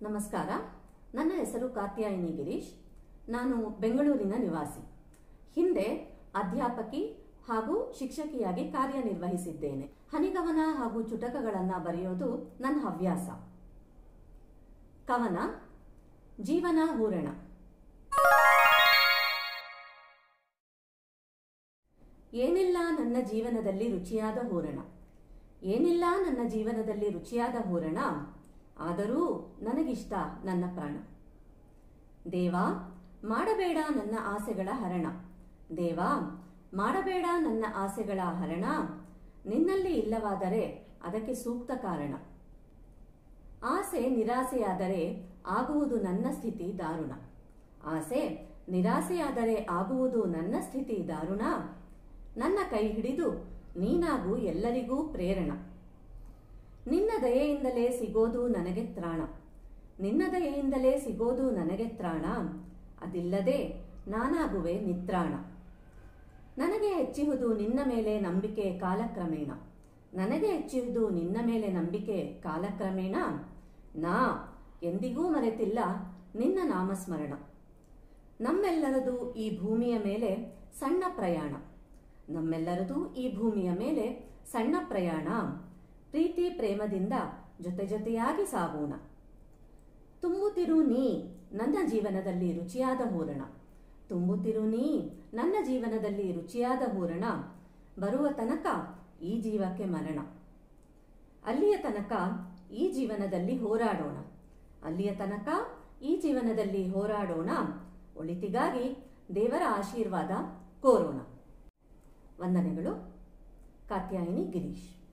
ನಮಸ್ಕಾರ ನನ್ನ ಹೆಸರು ಕಾತ್ಯಾಯಿನಿ ಗಿರೀಶ್ ನಾನು ಬೆಂಗಳೂರಿನ ನಿವಾಸಿ ಹಿಂದೆ ಅಧ್ಯಾಪಕಿ ಹಾಗೂ ಶಿಕ್ಷಕಿಯಾಗಿ ಕಾರ್ಯನಿರ್ವಹಿಸಿದ್ದೇನೆ ಹನಿಗವನ ಹಾಗೂ ಚುಟಕಗಳನ್ನು ಬರೆಯೋದು ನನ್ನ ಹವ್ಯಾಸ ಕವನ ಜೀವನ ಹೂರಣ ಏನಿಲ್ಲ ನನ್ನ ಜೀವನದಲ್ಲಿ ರುಚಿಯಾದ ಹೂರಣ ಏನಿಲ್ಲ ನನ್ನ ಜೀವನದಲ್ಲಿ ರುಚಿಯಾದ ಹೂರಣ ಆದರೂ ನನಗಿಷ್ಟ ನನ್ನ ಪ್ರಾಣ ದೇವಾ ಮಾಡಬೇಡ ನನ್ನ ಆಸೆಗಳ ಹರಣ ದೇವಾ ಮಾಡಬೇಡ ನನ್ನ ಆಸೆಗಳ ಹರಣ ನಿನ್ನಲ್ಲಿ ಇಲ್ಲವಾದರೆ ಅದಕ್ಕೆ ಸೂಕ್ತ ಕಾರಣ ಆಸೆ ನಿರಾಸೆಯಾದರೆ ಆಗುವುದು ನನ್ನ ಸ್ಥಿತಿ ದಾರುಣ ಆಸೆ ನಿರಾಸೆಯಾದರೆ ಆಗುವುದು ನನ್ನ ಸ್ಥಿತಿ ದಾರುಣ ನನ್ನ ಕೈ ಹಿಡಿದು ನೀನಾಗು ಎಲ್ಲರಿಗೂ ಪ್ರೇರಣ ನಿನ್ನ ದಯೆಯಿಂದಲೇ ಸಿಗೋದು ನನಗೆ ತ್ರಾಣ ನಿನ್ನ ದಯೆಯಿಂದಲೇ ಸಿಗೋದು ನನಗೆ ತ್ರಾಣ ಅದಿಲ್ಲದೆ ನಾನಾಗುವೆ ನಿತ್ರಾಣ ನನಗೆ ಹೆಚ್ಚಿಹುದು ನಿನ್ನ ಮೇಲೆ ನಂಬಿಕೆ ಕಾಲಕ್ರಮೇಣ ನನಗೆ ಹೆಚ್ಚಿಹುದು ನಿನ್ನ ಮೇಲೆ ನಂಬಿಕೆ ಕಾಲಕ್ರಮೇಣ ನಾ ಎಂದಿಗೂ ಮರೆತಿಲ್ಲ ನಿನ್ನ ನಾಮಸ್ಮರಣ ನಮ್ಮೆಲ್ಲರದು ಈ ಭೂಮಿಯ ಮೇಲೆ ಸಣ್ಣ ಪ್ರಯಾಣ ನಮ್ಮೆಲ್ಲರದು ಈ ಭೂಮಿಯ ಮೇಲೆ ಸಣ್ಣ ಪ್ರಯಾಣ ಪ್ರೀತಿ ಪ್ರೇಮದಿಂದ ಜೊತೆ ಜೊತೆಯಾಗಿ ಸಾಗೋಣ ತುಂಬುತ್ತಿರು ನೀ ನನ್ನ ಜೀವನದಲ್ಲಿ ರುಚಿಯಾದ ಹೂರಣ ತುಂಬುತ್ತಿರು ನೀ ನನ್ನ ಜೀವನದಲ್ಲಿ ರುಚಿಯಾದ ಹೂರಣ ಬರುವ ತನಕ ಈ ಜೀವಕ್ಕೆ ಮರಣ ಅಲ್ಲಿಯ ತನಕ ಈ ಜೀವನದಲ್ಲಿ ಹೋರಾಡೋಣ ಅಲ್ಲಿಯ ತನಕ ಈ ಜೀವನದಲ್ಲಿ ಹೋರಾಡೋಣ ಒಳಿತಿಗಾಗಿ ದೇವರ ಆಶೀರ್ವಾದ ಕೋರೋಣ ವಂದನೆಗಳು ಕಾತ್ಯಾಯಿನಿ ಗಿರೀಶ್